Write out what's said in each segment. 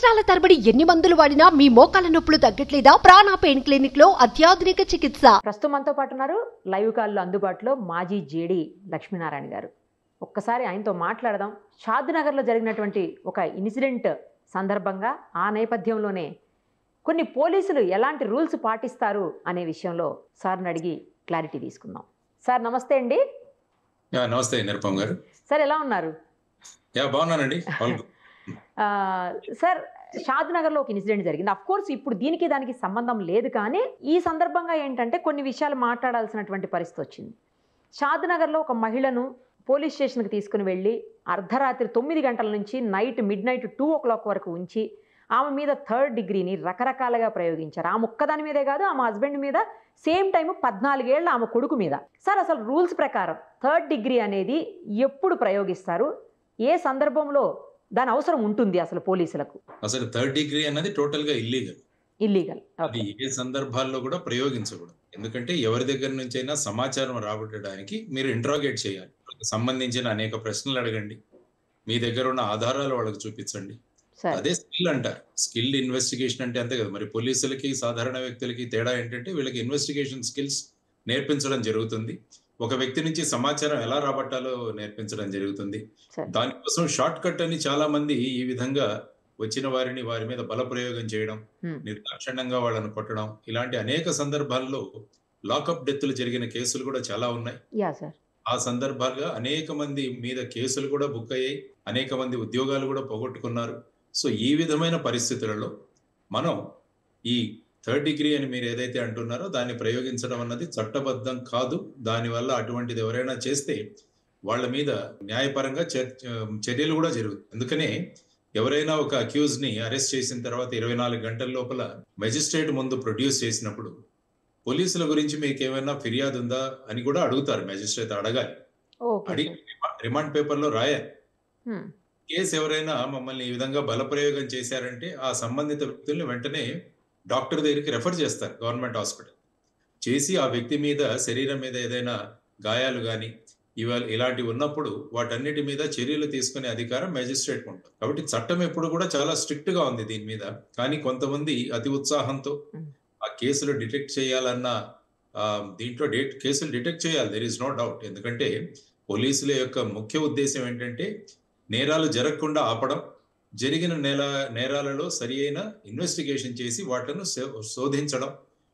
సంవత్సరాల తరబడి ఎన్ని మందులు వాడినా మీ మోకాల నొప్పులు తగ్గట్లేదా ప్రాణ పెయిన్ క్లినిక్ లో అత్యాధునిక చికిత్స ప్రస్తుతం మనతో పాటు ఉన్నారు లైవ్ కాల్లో అందుబాటులో మాజీ జేడీ లక్ష్మీనారాయణ గారు ఒక్కసారి ఆయనతో మాట్లాడదాం షాద్ నగర్లో జరిగినటువంటి ఒక ఇన్సిడెంట్ సందర్భంగా ఆ నేపథ్యంలోనే కొన్ని పోలీసులు ఎలాంటి రూల్స్ పాటిస్తారు అనే విషయంలో సార్ని అడిగి క్లారిటీ తీసుకుందాం సార్ నమస్తే అండి యా నమస్తే నిరుపమ్ గారు సార్ ఎలా ఉన్నారు యా బాగున్నానండి ఆల్ గుడ్. ఆ, సార్ షాద్ నగర్లో ఒక ఇన్సిడెంట్ జరిగింది అఫ్ కోర్స్ ఇప్పుడు దీనికి దానికి సంబంధం లేదు కానీ ఈ సందర్భంగా ఏంటంటే కొన్ని విషయాలు మాట్లాడాల్సినటువంటి పరిస్థితి వచ్చింది షాద్ నగర్లో ఒక మహిళను పోలీస్ స్టేషన్కి తీసుకుని వెళ్ళి అర్ధరాత్రి తొమ్మిది గంటల నుంచి night midnight two o'clock వరకు ఉంచి ఆమె మీద థర్డ్ డిగ్రీని రకరకాలుగా ప్రయోగించారు ఆమె ఒక్కదాని మీదే కాదు ఆమె హస్బెండ్ మీద సేమ్ టైం పద్నాలుగేళ్ల ఆమె కొడుకు మీద సార్ అసలు రూల్స్ ప్రకారం థర్డ్ డిగ్రీ అనేది ఎప్పుడు ప్రయోగిస్తారు ఏ సందర్భంలో దాని అవసరం ఉంటుంది అసలు పోలీసులకు అసలు థర్డ్ డిగ్రీ అన్నది టోటల్ గా ఇల్లీగల్ ఇల్లీగల్ అది ఏ సందర్భాల్లో కూడా ప్రయోగించకూడదు ఎందుకంటే ఎవరి దగ్గర నుంచి అయినా సమాచారం రాబట్టడానికి మీరు ఇంట్రాగేట్ చేయాలి వాళ్ళకి సంబంధించిన అనేక ప్రశ్నలు అడగండి మీ దగ్గర ఉన్న ఆధారాలు వాళ్ళకి చూపించండి సార్ అదే స్కిల్ అంటారు స్కిల్ ఇన్వెస్టిగేషన్ అంటే అంతే కదా మరి పోలీసులకి సాధారణ వ్యక్తులకి తేడా ఏంటంటే వీళ్ళకి ఇన్వెస్టిగేషన్ స్కిల్స్ నేర్పించడం జరుగుతుంది ఒక వ్యక్తి నుంచి సమాచారం ఎలా రాబట్టాలో నేర్పించడం జరుగుతుంది సరే. దానికోసం షార్ట్ కట్ అని చాలా మంది ఈ విధంగా వచ్చిన వారిని వారి మీద బల ప్రయోగం చేయడం Hmm. నిర్దాక్షిణ్యంగా వాళ్ళను కొట్టడం ఇలాంటి అనేక సందర్భాల్లో లాకప్ డెత్తులు జరిగిన కేసులు కూడా చాలా ఉన్నాయి యా సార్ ఆ సందర్భాలుగా అనేక మంది మీద కేసులు కూడా బుక్ అయ్యాయి అనేక మంది ఉద్యోగాలు కూడా పోగొట్టుకున్నారు సో ఈ విధమైన పరిస్థితులలో మనం ఈ థర్డ్ డిగ్రీ అని మీరు ఏదైతే అంటున్నారో దాన్ని ప్రయోగించడం అన్నది చట్టబద్ధం కాదు దానివల్ల అటువంటిది ఎవరైనా చేస్తే వాళ్ళ మీద న్యాయపరంగా చర్- చర్యలు కూడా జరుగుతాయి అందుకనే ఎవరైనా ఒక అక్యూజ్ ని అరెస్ట్ చేసిన తర్వాత ఇరవై నాలుగు గంటల లోపల మెజిస్ట్రేట్ ముందు ప్రొడ్యూస్ చేసినప్పుడు పోలీసుల గురించి మీకు ఏమైనా ఫిర్యాదు ఉందా అని కూడా అడుగుతారు మెజిస్ట్రేట్ అడగాలి ఓకే అడిగి రిమాండ్ పేపర్ లో రాయాలి కేసు ఎవరైనా మమ్మల్ని ఈ విధంగా బలప్రయోగం చేశారంటే ఆ సంబంధిత వ్యక్తుల్ని వెంటనే డాక్టర్ దగ్గరికి రెఫర్ చేస్తారు గవర్నమెంట్ హాస్పిటల్ చేసి ఆ వ్యక్తి మీద శరీరం మీద ఏదైనా గాయాలు కానీ ఇవాళ ఇలాంటివి ఉన్నప్పుడు వాటన్నిటి మీద చర్యలు తీసుకునే అధికారం మెజిస్ట్రేట్ ఉంటుంది కాబట్టి చట్టం ఎప్పుడు కూడా చాలా స్ట్రిక్ట్ గా ఉంది దీని మీద కానీ కొంతమంది అతి ఉత్సాహంతో Mm. ఆ కేసులు డిటెక్ట్ చేయాలన్న ఆ, దీంట్లో డేట్ కేసులు డిటెక్ట్ చేయాలి దెర్ ఇస్ నో డౌట్ ఎందుకంటే పోలీసుల యొక్క ముఖ్య ఉద్దేశం ఏంటంటే నేరాలు జరగకుండా ఆపడం జరిగిన నేల నేరాలలో సరి అయిన ఇన్వెస్టిగేషన్ చేసి వాటిని శో- శోధించడం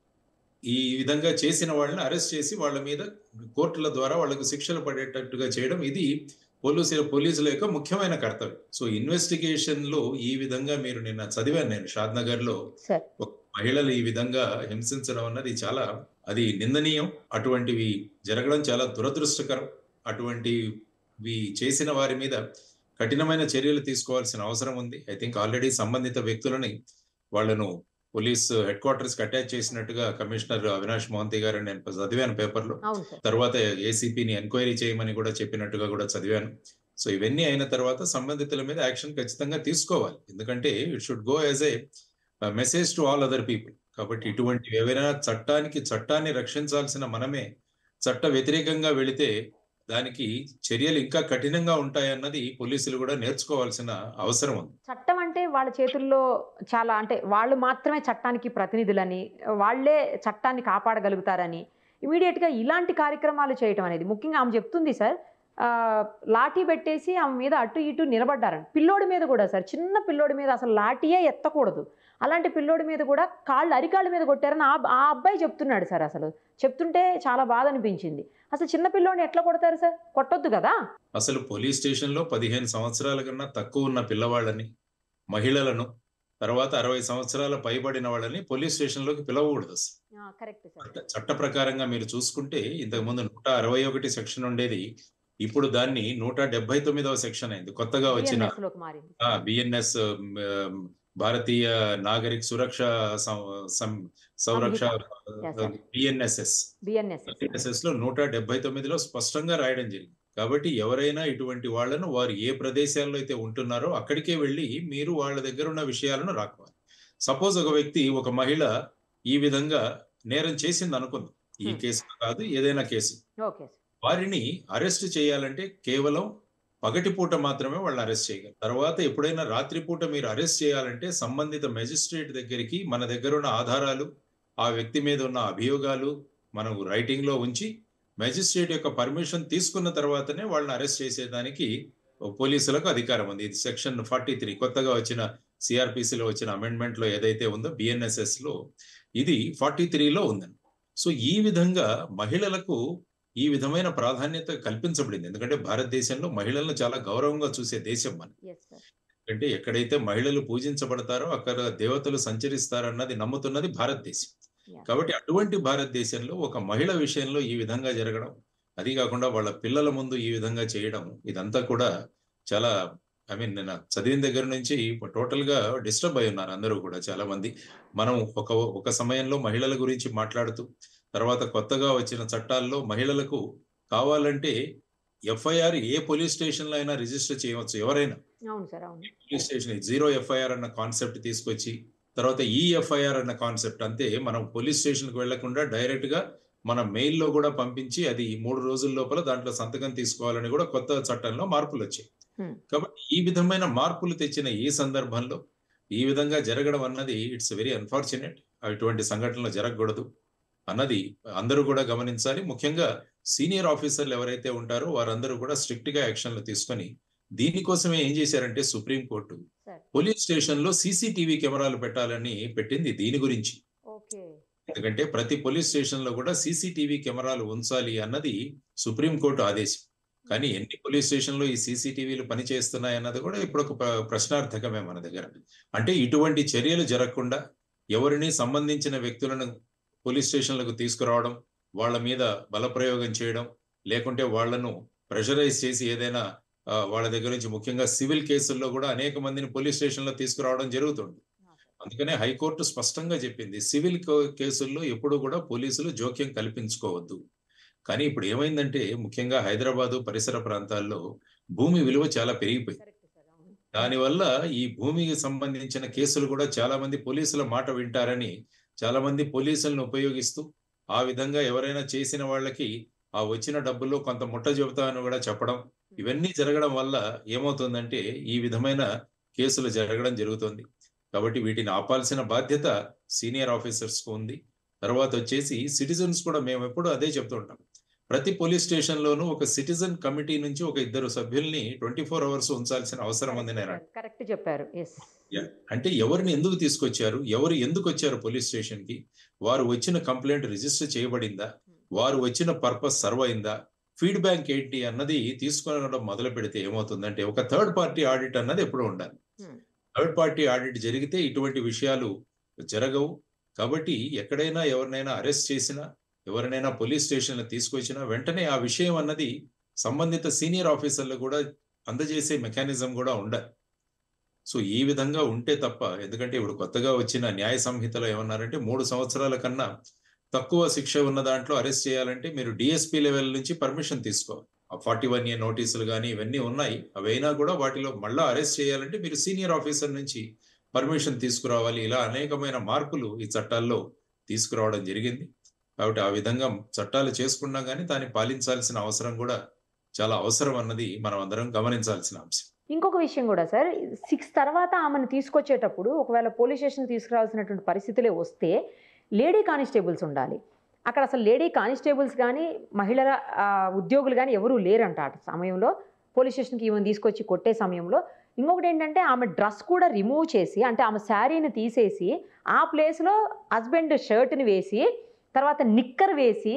ఈ విధంగా చేసిన వాళ్ళని అరెస్ట్ చేసి వాళ్ళ మీద కోర్టుల ద్వారా వాళ్ళకు శిక్షలు పడేటట్టుగా చేయడం ఇది పోలీసుల పోలీసుల యొక్క ముఖ్యమైన కర్తవ్యం సో ఇన్వెస్టిగేషన్ లో ఈ విధంగా మీరు నిన్న చదివాను నేను షాద్ నగర్ లో సార్ ఒక మహిళలు ఈ విధంగా హింసించడం అన్నది చాలా అది నిందనీయం అటువంటివి జరగడం చాలా దురదృష్టకరం అటువంటివి చేసిన వారి మీద కఠినమైన చర్యలు తీసుకోవాల్సిన అవసరం ఉంది ఐ థింక్ ఆల్రెడీ సంబంధిత వ్యక్తులని వాళ్ళను పోలీస్ హెడ్ క్వార్టర్స్ కి అటాచ్ చేసినట్టుగా కమిషనర్ అవినాష్ మోహంతి గారు నేను చదివాను పేపర్లో అవును సార్ తర్వాత ఏసీపీని ఎంక్వైరీ చేయమని కూడా చెప్పినట్టుగా కూడా చదివాను సో ఇవన్నీ అయిన తర్వాత సంబంధితుల మీద యాక్షన్ ఖచ్చితంగా తీసుకోవాలి ఎందుకంటే it should go as a message to all other people కాబట్టి ఇటువంటి ఏవైనా చట్టానికి చట్టాన్ని రక్షించాల్సిన మనమే చట్ట వ్యతిరేకంగా వెళితే దానికి చర్యలు ఇంకా కఠినంగా ఉంటాయన్నది పోలీసులు కూడా నేర్చుకోవాల్సిన అవసరం ఉంది చట్టం అంటే వాళ్ళ చేతుల్లో చాలా అంటే వాళ్ళు మాత్రమే చట్టానికి ప్రతినిధులని వాళ్ళే చట్టాన్ని కాపాడగలుగుతారని ఇమీడియట్గా ఇలాంటి కార్యక్రమాలు చేయటం అనేది ముఖ్యంగా ఆమె చెప్తుంది సార్ ఆ, లాఠీ పెట్టేసి ఆమె మీద అటు ఇటు నిలబడ్డారని పిల్లోడి మీద కూడా సార్ చిన్న పిల్లోడి మీద అసలు లాఠీయే ఎత్తకూడదు అలాంటి పిల్లోడి మీద కూడా కాళ్ళు అరికాళ్ళ మీద కొట్టారని ఆ ఆ అబ్బాయి చెప్తున్నాడు సార్ అసలు చెప్తుంటే చాలా బాధ అనిపించింది అసలు చిన్న పిల్లోడిని ఎట్లా కొడతారు సార్ కొట్టొద్దు కదా అసలు పోలీస్ స్టేషన్ లో పదిహేను సంవత్సరాల కన్నా తక్కువ ఉన్న పిల్లవాళ్ళని మహిళలను తర్వాత అరవై సంవత్సరాల పైబడిన వాళ్ళని పోలీస్ స్టేషన్ లోకి పిలవకూడదు అసలు కరెక్ట్ సార్ చట్ట- చట్ట ప్రకారంగా మీరు చూసుకుంటే ఇంతకు ముందు నూట అరవై ఒకటి సెక్షన్ ఉండేది ఇప్పుడు దాన్ని నూట డెబ్బై తొమ్మిదవ సెక్షన్ అయింది కొత్తగా వచ్చిన BNS లోకి మారింది బిఎన్ఎస్ భారతీయ నాగరిక సురక్ష సం- సం- సంరక్ష Yes, sir. BNSS BNS BNSS లో నూట డెబ్బై తొమ్మిదిలో స్పష్టంగా రాయడం జరిగింది కాబట్టి ఎవరైనా ఇటువంటి వాళ్ళను వారు ఏ ప్రదేశాల్లో అయితే ఉంటున్నారో అక్కడికే వెళ్ళి మీరు వాళ్ళ దగ్గర ఉన్న విషయాలను రాకోవాలి సపోజ్ ఒక వ్యక్తి ఒక మహిళ ఈ విధంగా నేరం చేసింది అనుకుందాం ఈ Hmm. కేసు కాదు ఏదైనా కేసు ఓకే సార్ వారిని అరెస్ట్ చేయాలంటే కేవలం పగటిపూట మాత్రమే వాళ్ళని అరెస్ట్ చేయగలరు తర్వాత ఎప్పుడైనా రాత్రిపూట మీరు అరెస్ట్ చేయాలంటే సంబంధిత మెజిస్ట్రేట్ దగ్గరికి మన దగ్గర ఉన్న ఆధారాలు ఆ వ్యక్తి మీద ఉన్న అభియోగాలు మనం రైటింగ్ లో ఉంచి మెజిస్ట్రేట్ యొక్క పర్మిషన్ తీసుకున్న తర్వాతనే వాళ్ళని అరెస్ట్ చేసేదానికి పోలీసులకు అధికారం ఉంది ఇది సెక్షన్ ఫార్టీ త్రీ కొత్తగా వచ్చిన సిఆర్పిసిలో వచ్చిన అమెండ్మెంట్ లో ఏదైతే ఉందో బిఎన్ఎస్ఎస్ లో ఇది ఫార్టీ త్రీలో ఉందండి సో ఈ విధంగా మహిళలకు ఈ విధమైన ప్రాధాన్యత కల్పించబడింది ఎందుకంటే భారతదేశంలో మహిళలను చాలా గౌరవంగా చూసే దేశం మనం ఎస్ సార్ అంటే ఎక్కడైతే మహిళలు పూజించబడతారో అక్కడ దేవతలు సంచరిస్తారన్నది నమ్ముతున్నది భారతదేశం Yeah. కాబట్టి అటువంటి భారతదేశంలో ఒక మహిళ విషయంలో ఈ విధంగా జరగడం అది కాకుండా వాళ్ళ పిల్లల ముందు ఈ విధంగా చేయడం ఇదంతా కూడా చాలా ఐ మీన్ నేను చదివిన దగ్గర నుంచి టోటల్ గా డిస్టర్బ్ అయి ఉన్నారు అందరూ కూడా చాలా మంది మనం ఒక ఒక సమయంలో మహిళల గురించి మాట్లాడుతూ తర్వాత కొత్తగా వచ్చిన చట్టాల్లో మహిళలకు కావాలంటే ఎఫ్ఐఆర్ ఏ పోలీస్ స్టేషన్ లో అయినా రిజిస్టర్ చేయవచ్చు ఎవరైనా అవును సార్ అవును పోలీస్ స్టేషన్ జీరో ఎఫ్ఐఆర్ అన్న కాన్సెప్ట్ తీసుకొచ్చి తర్వాత ఈ ఎఫ్ఐఆర్ అన్న కాన్సెప్ట్ అంతే మనం పోలీస్ స్టేషన్ కు వెళ్లకుండా డైరెక్ట్ గా మన మెయిల్ లో కూడా పంపించి అది మూడు రోజుల లోపల దాంట్లో సంతకం తీసుకోవాలని కూడా కొత్త చట్టంలో మార్పులు వచ్చాయి Hmm. కాబట్టి ఈ విధమైన మార్పులు తెచ్చిన ఈ సందర్భంలో ఈ విధంగా జరగడం అన్నది ఇట్స్ వెరీ అన్ఫార్చునేట్ అటువంటి సంఘటనలు జరగకూడదు అన్నది అందరూ కూడా గమనించాలి ముఖ్యంగా సీనియర్ ఆఫీసర్లు ఎవరైతే ఉంటారో వారందరూ కూడా స్ట్రిక్ట్ గా యాక్షన్లు తీసుకొని దీనికోసమే ఏం చేశారంటే supreme court sir police station లో సీసీటీవీ కెమెరాలు పెట్టాలని పెట్టింది దీని గురించి ఓకే ఎందుకంటే ప్రతి పోలీస్ స్టేషన్ లో కూడా సీసీటీవీ కెమెరాలు ఉంచాలి అన్నది సుప్రీం కోర్టు ఆదేశం కానీ ఎన్ని పోలీస్ స్టేషన్ లో ఈ సీసీటీవీలు పనిచేస్తున్నాయి అన్నది కూడా ఇప్పుడు ఒక ప్ర- ప్రశ్నార్థకమే మన దగ్గర అంటే ఇటువంటి చర్యలు జరగకుండా ఎవరిని సంబంధించిన వ్యక్తులను పోలీస్ స్టేషన్లకు తీసుకురావడం వాళ్ళ మీద బలప్రయోగం చేయడం లేకుంటే వాళ్ళను ప్రెషరైజ్ చేసి ఏదైనా ఆ, వాళ్ళ దగ్గర నుంచి ముఖ్యంగా సివిల్ కేసుల్లో కూడా అనేక మందిని పోలీస్ స్టేషన్లో తీసుకురావడం జరుగుతుంది అందుకనే హైకోర్టు స్పష్టంగా చెప్పింది సివిల్ కో- కేసుల్లో ఎప్పుడు కూడా పోలీసులు జోక్యం కల్పించుకోవద్దు కానీ ఇప్పుడు ఏమైందంటే ముఖ్యంగా హైదరాబాదు పరిసర ప్రాంతాల్లో భూమి విలువ చాలా పెరిగిపోయింది కరెక్ట్ సార్ అవును దానివల్ల ఈ భూమికి సంబంధించిన కేసులు కూడా చాలా మంది పోలీసుల మాట వింటారని చాలా మంది పోలీసులను ఉపయోగిస్తూ ఆ విధంగా ఎవరైనా చేసిన వాళ్ళకి ఆ వచ్చిన డబ్బుల్లో కొంత ముట్ట చెబుతా అని కూడా చెప్పడం ఇవన్నీ జరగడం వల్ల ఏమవుతుందంటే ఈ విధమైన కేసులు జరగడం జరుగుతుంది కాబట్టి వీటిని ఆపాల్సిన బాధ్యత సీనియర్ ఆఫీసర్స్ కు ఉంది తర్వాత వచ్చేసి సిటిజన్స్ కూడా మేము ఎప్పుడు అదే చెప్తూ ఉంటాం ప్రతి పోలీస్ స్టేషన్ లోనూ ఒక సిటిజన్ కమిటీ నుంచి ఒక ఇద్దరు సభ్యుల్ని ట్వంటీ ఫోర్ అవర్స్ ఉంచాల్సిన అవసరం ఉంది నేను అంటున్నాను. కరెక్ట్ చెప్పారు ఎస్ అంటే ఎవరిని ఎందుకు తీసుకొచ్చారు ఎవరు ఎందుకు వచ్చారు పోలీస్ స్టేషన్ కి వారు వచ్చిన కంప్లైంట్ రిజిస్టర్ చేయబడిందా వారు వచ్చిన పర్పస్ సర్వ్ అయిందా ఫీడ్బ్యాక్ ఏంటి అన్నది తీసుకునడం మొదలు పెడితే ఏమవుతుందంటే ఒక థర్డ్ పార్టీ ఆడిట్ అన్నది ఎప్పుడూ ఉండాలి Hmm. థర్డ్ పార్టీ ఆడిట్ జరిగితే ఇటువంటి విషయాలు జరగవు కాబట్టి ఎక్కడైనా ఎవరినైనా అరెస్ట్ చేసినా ఎవరినైనా పోలీస్ స్టేషన్లో తీసుకొచ్చినా వెంటనే ఆ విషయం అన్నది సంబంధిత సీనియర్ ఆఫీసర్లు కూడా అందజేసే మెకానిజం కూడా ఉండాలి సో ఈ విధంగా ఉంటే తప్ప ఎందుకంటే ఇప్పుడు కొత్తగా వచ్చిన న్యాయ సంహితలో ఏమన్నారంటే మూడు సంవత్సరాల కన్నా తక్కువ శిక్ష ఉన్న దాంట్లో అరెస్ట్ చేయాలంటే మీరు డిఎస్పీ లెవెల్ నుంచి పర్మిషన్ తీసుకోవాలి ఆ ఫార్టీ వన్ ఇయర్ నోటీసులు కానీ ఇవన్నీ ఉన్నాయి అవైనా కూడా వాటిలో మళ్ళా అరెస్ట్ చేయాలంటే మీరు సీనియర్ ఆఫీసర్ నుంచి పర్మిషన్ తీసుకురావాలి ఇలా అనేకమైన మార్పులు ఈ చట్టాల్లో తీసుకురావడం జరిగింది కాబట్టి ఆ విధంగా చట్టాలు చేసుకున్నా కానీ దాన్ని పాలించాల్సిన అవసరం కూడా చాలా అవసరం అన్నది మనం అందరం గమనించాల్సిన అంశం ఇంకొక విషయం కూడా సార్ సిక్స్ తర్వాత ఆమెను తీసుకొచ్చేటప్పుడు ఒకవేళ పోలీస్ స్టేషన్ తీసుకురావాల్సినటువంటి పరిస్థితులే వస్తే లేడీ కానిస్టేబుల్స్ ఉండాలి అక్కడ అసలు లేడీ కానిస్టేబుల్స్ కానీ మహిళల ఆ, ఉద్యోగులు కానీ ఎవరూ లేరంట ఆ సమయంలో పోలీస్ స్టేషన్కి ఈమెను తీసుకొచ్చి కొట్టే సమయంలో ఇంకొకటి ఏంటంటే ఆమె డ్రెస్ కూడా రిమూవ్ చేసి అంటే ఆమె శారీని తీసేసి ఆ ప్లేస్లో హస్బెండ్ షర్ట్ని వేసి తర్వాత నిక్కర్ వేసి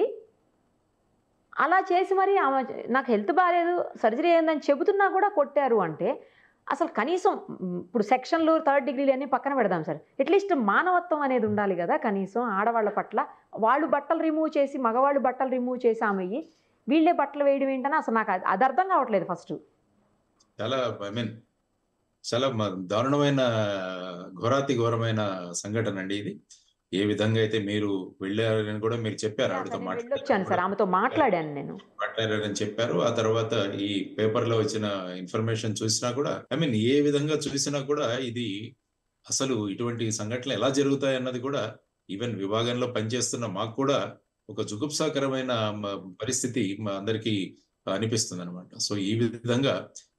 అలా చేసి మరి ఆమె నాకు హెల్త్ బాగాలేదు సర్జరీ అయిందని చెబుతున్నా కూడా కొట్టారు అంటే అసలు కనీసం మ్, ఇప్పుడు సెక్షన్లు థర్డ్ డిగ్రీలు అన్నీ పక్కన పెడదాం సార్ అట్లీస్ట్ మానవత్వం అనేది ఉండాలి కదా కనీసం ఆడవాళ్ళ పట్ల వాళ్ళు బట్టలు రిమూవ్ చేసి మగవాళ్ళు బట్టలు రిమూవ్ చేసి ఆమె వీళ్ళే బట్టలు వేయడం ఏంటని అసలు నాకు అది- అది అర్థం కావట్లేదు ఫస్ట్ చాలా ఐ మీన్ చాలా మ- దారుణమైన ఘోరాతి ఘోరమైన సంఘటన అండి ఇది ఏ విధంగా అయితే మీరు వెళ్ళారని కూడా మీరు చెప్పారు ఆవిడతో నేను వెళ్ళొచ్చాను సార్ మాట్లాడారు ఆమెతో మాట్లాడాను నేను మాట్లాడారని చెప్పారు ఆ తర్వాత ఈ పేపర్ లో వచ్చిన ఇన్ఫర్మేషన్ చూసినా కూడా ఐ మీన్ ఏ విధంగా చూసినా కూడా ఇది అసలు ఇటువంటి సంఘటనలు ఎలా జరుగుతాయి అన్నది కూడా ఈవెన్ విభాగంలో పనిచేస్తున్న మాకు కూడా ఒక జుగుప్సాకరమైన మ- పరిస్థితి మా అందరికీ అనిపిస్తుంది అనమాట సో ఈ విధంగా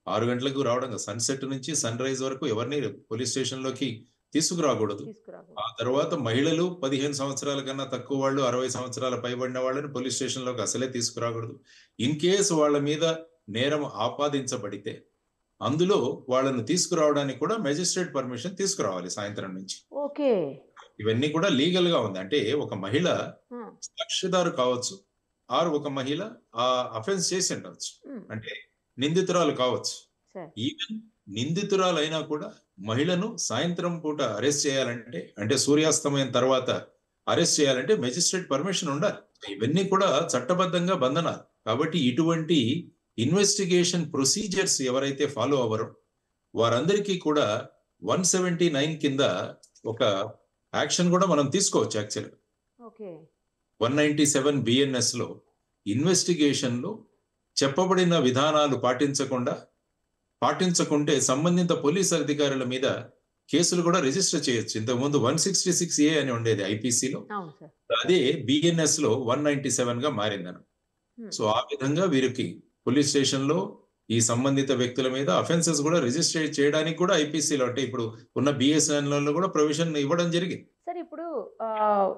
ఆరు గంటలకు రావడం సన్సెట్ నుంచి సన్ రైజ్ వరకు ఎవరిని పోలీస్ స్టేషన్ లోకి తీసుకురాకూడదు తీసుకురాకూడదు ఆ తర్వాత మహిళలు పదిహేను సంవత్సరాల కన్నా తక్కువ వాళ్ళు అరవై సంవత్సరాల పైబడిన వాళ్ళని పోలీస్ స్టేషన్ లోకి అసలే తీసుకురాకూడదు ఇన్ కేసు వాళ్ళ మీద నేరం ఆపాదించబడితే అందులో వాళ్ళను తీసుకురావడానికి కూడా మెజిస్ట్రేట్ పర్మిషన్ తీసుకురావాలి సాయంత్రం నుంచి ఓకే ఇవన్నీ కూడా లీగల్ గా ఉంది అంటే ఒక మహిళ ఉమ్, సాక్షిదారు కావచ్చు ఆరు ఒక మహిళ ఆ అఫెన్స్ చేసి ఉండవచ్చు ఉమ్, అంటే నిందితురాలు కావచ్చు సరే ఈవెన్ నిందితురాలు అయినా కూడా మహిళను సాయంత్రం పూట అరెస్ట్ చేయాలంటే అంటే సూర్యాస్తమయం తర్వాత అరెస్ట్ చేయాలంటే మెజిస్ట్రేట్ పర్మిషన్ ఉండాలి ఇవన్నీ కూడా చట్టబద్ధంగా బంధనాలు కాబట్టి ఇటువంటి ఇన్వెస్టిగేషన్ ప్రొసీజర్స్ ఎవరైతే ఫాలో అవ్వరో వారందరికీ కూడా వన్ సెవెంటీ నైన్ కింద ఒక యాక్షన్ కూడా మనం తీసుకోవచ్చు actual okay one ninety seven BNS లో ఇన్వెస్టిగేషన్ లో చెప్పబడిన విధానాలు పాటించకుండా పాటించకుంటే సంబంధిత పోలీస్ అధికారుల మీద కేసులు కూడా రిజిస్టర్ చేయొచ్చు ఇంతకుముందు వన్ సిక్స్టీ సిక్స్ ఏ అని ఉండేది ఐపీసీలో అవును సార్ అదే బిఎన్ఎస్ లో వన్ నైన్టీ సెవెన్ గా మారిందను ఉమ్, సో ఆ విధంగా వీరికి పోలీస్ స్టేషన్ లో ఈ సంబంధిత వ్యక్తుల మీద అఫెన్సెస్ కూడా రిజిస్టర్ చేయడానికి కూడా ఐపీసీలో అంటే ఇప్పుడు ఉన్న బిఎస్ఎన్ లో కూడా ప్రొవిజన్ ఇవ్వడం జరిగింది సార్ ఇప్పుడు ఆ,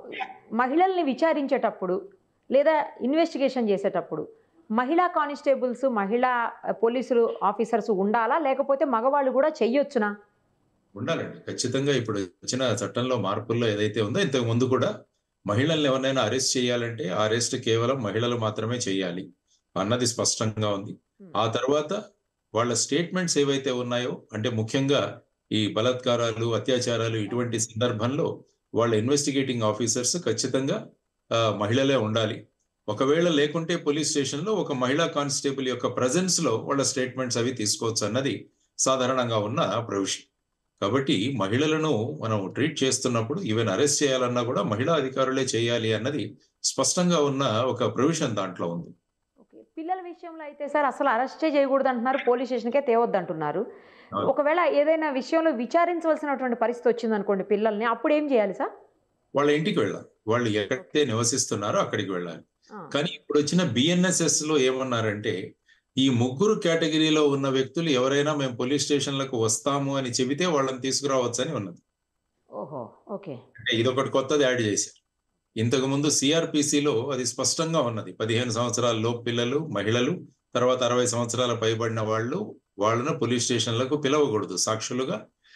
మహిళల్ని విచారించేటప్పుడు లేదా ఇన్వెస్టిగేషన్ చేసేటప్పుడు మహిళా కానిస్టేబుల్స్ మహిళా పోలీసులు ఆఫీసర్స్ ఉండాలా లేకపోతే మగవాళ్ళు కూడా చెయ్యొచ్చునా ఉండాలండి ఖచ్చితంగా ఇప్పుడు వచ్చిన చట్టంలో మార్పుల్లో ఏదైతే ఉందో ఇంతకు ముందు కూడా మహిళల్ని ఎవరినైనా అరెస్ట్ చేయాలంటే ఆ అరెస్ట్ కేవలం మహిళలు మాత్రమే చేయాలి అన్నది స్పష్టంగా ఉంది ఆ తర్వాత వాళ్ళ స్టేట్మెంట్స్ ఏవైతే ఉన్నాయో అంటే ముఖ్యంగా ఈ బలాత్కారాలు అత్యాచారాలు ఇటువంటి సందర్భంలో వాళ్ళ ఇన్వెస్టిగేటింగ్ ఆఫీసర్స్ ఖచ్చితంగా ఆ, మహిళలే ఉండాలి ఒకవేళ లేకుంటే పోలీస్ స్టేషన్ లో ఒక మహిళా కానిస్టేబుల్ యొక్క ప్రజెన్స్ లో వాళ్ళ స్టేట్మెంట్స్ అవి తీసుకోవచ్చు అన్నది సాధారణంగా ఉన్న ప్రొవిషన్ కాబట్టి మహిళలను మనం ట్రీట్ చేస్తున్నప్పుడు ఈవెన్ అరెస్ట్ చేయాలన్నా కూడా మహిళా అధికారులే చేయాలి అన్నది స్పష్టంగా ఉన్న ఒక ప్రొవిషన్ దాంట్లో ఉంది ఓకే పిల్లల విషయంలో అయితే సార్ అసలు అరెస్టే చేయకూడదు అంటున్నారు పోలీస్ స్టేషన్కే తేవద్దు అంటున్నారు అవును. ఒకవేళ ఏదైనా విషయంలో విచారించవలసినటువంటి పరిస్థితి వచ్చింది అనుకోండి పిల్లల్ని అప్పుడు ఏం చేయాలి సార్ వాళ్ళ ఇంటికి వెళ్ళాలి వాళ్ళు ఎక్కడైతే నివసిస్తున్నారో అక్కడికి వెళ్ళాలి ఆ, కానీ ఇప్పుడు వచ్చిన బిఎన్ఎస్ఎస్ లో ఏమన్నారంటే ఈ ముగ్గురు కేటగిరీలో ఉన్న వ్యక్తులు ఎవరైనా మేము పోలీస్ స్టేషన్లకు వస్తాము అని చెబితే వాళ్ళని తీసుకురావచ్చు అని ఉన్నది ఓహో ఓకే అంటే ఇదొకటి కొత్తది యాడ్ చేశారు ఇంతకు ముందు సిఆర్పిసిలో అది స్పష్టంగా ఉన్నది పదిహేను సంవత్సరాల లోపు పిల్లలు మహిళలు తర్వాత అరవై సంవత్సరాల పైబడిన వాళ్ళు వాళ్ళను పోలీస్ స్టేషన్లకు పిలవకూడదు సాక్షులుగా